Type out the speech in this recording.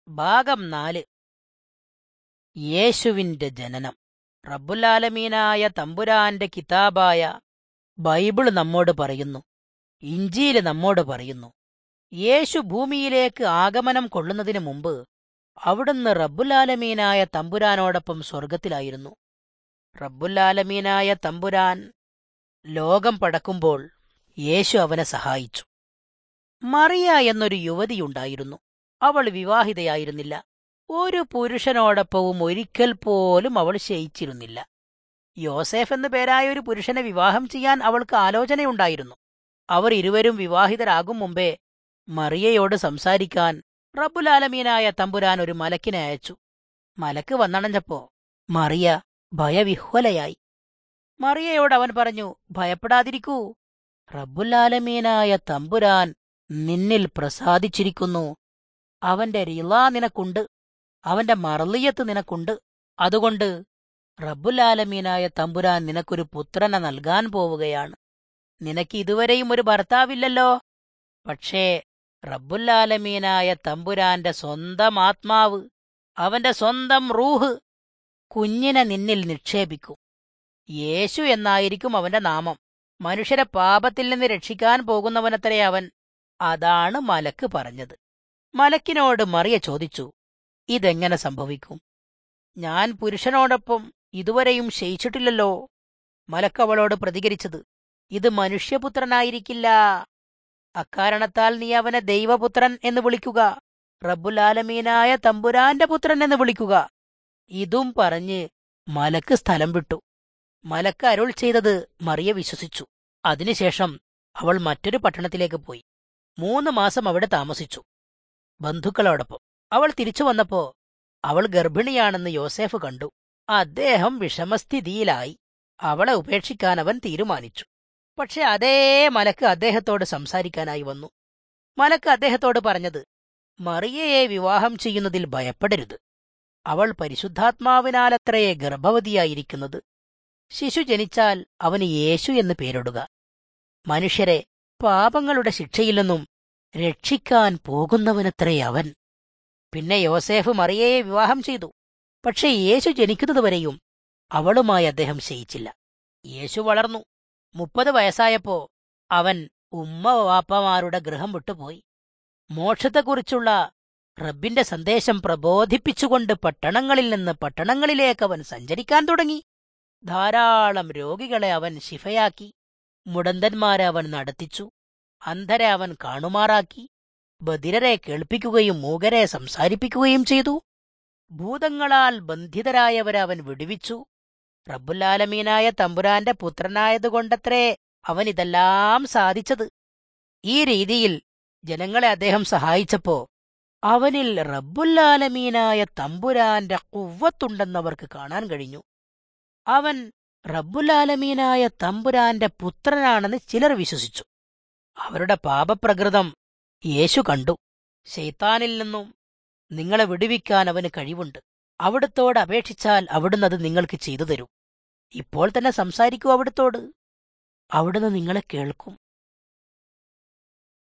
ഭാഗം നാല് യേശുവിന്റെ ജനനം റബ്ബുലാലമീനായ തമ്പുരാന്റെ കിതാബായ ബൈബിൾ നമ്മോട് പറയുന്നു ഇഞ്ചീല് നമ്മോട് പറയുന്നു യേശു ഭൂമിയിലേക്ക് ആഗമനം കൊള്ളുന്നതിനു മുമ്പ് അവിടുന്ന് റബ്ബുലാലമീനായ തമ്പുരാനോടൊപ്പം സ്വർഗത്തിലായിരുന്നു റബ്ബുലാലമീനായ തമ്പുരാൻ ലോകം പടക്കുമ്പോൾ യേശു അവനെ സഹായിച്ചു മറിയ എന്നൊരു യുവതിയുണ്ടായിരുന്നു അവൾ വിവാഹിതയായിരുന്നില്ല ഒരു പുരുഷനോടൊപ്പവും ഒരിക്കൽ പോലും അവൾ ശയിച്ചിരുന്നില്ല യോസേഫ് എന്നു പേരായ ഒരു പുരുഷനെ വിവാഹം ചെയ്യാൻ അവൾക്ക് ആലോചനയുണ്ടായിരുന്നു അവർ ഇരുവരും വിവാഹിതരാകും മുമ്പേ മറിയയോട് സംസാരിക്കാൻ റബ്ബുലാലമീനായ തമ്പുരാൻ ഒരു മലക്കിനെ അയച്ചു മലക്ക് വന്നണഞ്ഞപ്പോ മറിയ ഭയവിഹ്വലയായി മറിയയോട് അവൻ പറഞ്ഞു ഭയപ്പെടാതിരിക്കൂ റബ്ബുലാലമീനായ തമ്പുരാൻ നിന്നിൽ പ്രസാദിച്ചിരിക്കുന്നു അവന്റെ റിള നിനക്കുണ്ട് അവന്റെ മറലിയത്ത് നിനക്കുണ്ട് അതുകൊണ്ട് റബ്ബുലാലമീനായ തമ്പുരാൻ നിനക്കൊരു പുത്രനെ നൽകാൻ പോവുകയാണ് നിനക്ക് ഇതുവരെയും ഒരു ഭർത്താവില്ലല്ലോ പക്ഷേ റബ്ബുല്ലാലമീനായ തമ്പുരാന്റെ സ്വന്തം ആത്മാവ് അവന്റെ സ്വന്തം റൂഹ് കുഞ്ഞിനെ നിന്നിൽ നിക്ഷേപിക്കും യേശു എന്നായിരിക്കും അവന്റെ നാമം മനുഷ്യരെ പാപത്തിൽ നിന്ന് രക്ഷിക്കാൻ പോകുന്നവനത്രേ അവൻ അതാണ് മലക്ക് പറഞ്ഞത് മലക്കിനോട് മറിയ ചോദിച്ചു ഇതെങ്ങനെ സംഭവിക്കും ഞാൻ പുരുഷനോടൊപ്പം ഇതുവരെയും ശയിച്ചിട്ടില്ലല്ലോ മലക്കവളോട് പ്രതികരിച്ചത് ഇത് മനുഷ്യപുത്രനായിരിക്കില്ല അക്കാരണത്താൽ നീ അവനെ ദൈവപുത്രൻ എന്ന് വിളിക്കുക റബ്ബുലാലമീനായ തമ്പുരാന്റെ പുത്രൻ എന്ന് വിളിക്കുക ഇതും പറഞ്ഞ് മലക്ക് സ്ഥലം വിട്ടു മലക്ക് അരുൾ ചെയ്തത് മറിയ വിശ്വസിച്ചു അതിനുശേഷം അവൾ മറ്റൊരു പട്ടണത്തിലേക്ക് പോയി മൂന്ന് മാസം അവിടെ താമസിച്ചു ബന്ധുക്കളോടൊപ്പം അവൾ തിരിച്ചു വന്നപ്പോ അവൾ ഗർഭിണിയാണെന്ന് യോസേഫ് കണ്ടു അദ്ദേഹം വിഷമസ്ഥിതിയിലായി അവളെ ഉപേക്ഷിക്കാൻ അവൻ തീരുമാനിച്ചു പക്ഷെ അതേ മലക്ക് അദ്ദേഹത്തോട് സംസാരിക്കാനായി വന്നു മലക്ക് അദ്ദേഹത്തോട് പറഞ്ഞത് മറിയയെ വിവാഹം ചെയ്യുന്നതിൽ ഭയപ്പെടരുത് അവൾ പരിശുദ്ധാത്മാവിനാലത്രയെ ഗർഭവതിയായിരിക്കുന്നത് ശിശു ജനിച്ചാൽ അവന് യേശു എന്ന് പേരിടുക മനുഷ്യരെ പാപങ്ങളുടെ ശിക്ഷയിൽ നിന്നും രക്ഷിക്കാൻ പോകുന്നവനത്രേ അവൻ പിന്നെ യോസേഫ് മറിയയെ വിവാഹം ചെയ്തു പക്ഷേ യേശു ജനിക്കുന്നതുവരെയും അവളുമായി അദ്ദേഹം ശയിച്ചില്ല യേശു വളർന്നു മുപ്പത് വയസ്സായപ്പോ അവൻ ഉമ്മ വാപ്പമാരുടെ ഗൃഹം വിട്ടുപോയി മോക്ഷത്തെക്കുറിച്ചുള്ള റബ്ബിന്റെ സന്ദേശം പ്രബോധിപ്പിച്ചുകൊണ്ട് പട്ടണങ്ങളിൽ നിന്ന് പട്ടണങ്ങളിലേക്ക് അവൻ സഞ്ചരിക്കാൻ തുടങ്ങി ധാരാളം രോഗികളെ അവൻ ശിഫയാക്കി മുടന്തന്മാരെ അവൻ നടത്തിച്ചു അന്ധരെ അവൻ കാണുമാറാക്കി ബധിരരെ കേൾപ്പിക്കുകയും മൂകരെ സംസാരിപ്പിക്കുകയും ചെയ്തു ഭൂതങ്ങളാൽ ബന്ധിതരായവരെ അവൻ വിടുവിച്ചു റബ്ബുല്ലാലമീനായ തമ്പുരാന്റെ പുത്രനായതുകൊണ്ടത്രേ അവൻ ഇതെല്ലാം സാധിച്ചത് ഈ രീതിയിൽ ജനങ്ങളെ അദ്ദേഹം സഹായിച്ചപ്പോ അവനിൽ റബ്ബുല്ലാലമീനായ തമ്പുരാന്റെ കുവ്വത്തുണ്ടെന്നവർക്ക് കാണാൻ കഴിഞ്ഞു അവൻ റബ്ബുലാലമീനായ തമ്പുരാന്റെ പുത്രനാണെന്ന് ചിലർ വിശ്വസിച്ചു അവരുടെ പാപപ്രകൃതം യേശു കണ്ടു ശൈത്താനിൽ നിന്നും നിങ്ങളെ വിടുവിക്കാൻ അവന് കഴിവുണ്ട് അവിടുത്തോട് അപേക്ഷിച്ചാൽ അവിടുന്ന് അത് നിങ്ങൾക്ക് ചെയ്തു തരും ഇപ്പോൾ തന്നെ സംസാരിക്കൂ അവിടുത്തോട് അവിടുന്ന് നിങ്ങളെ കേൾക്കും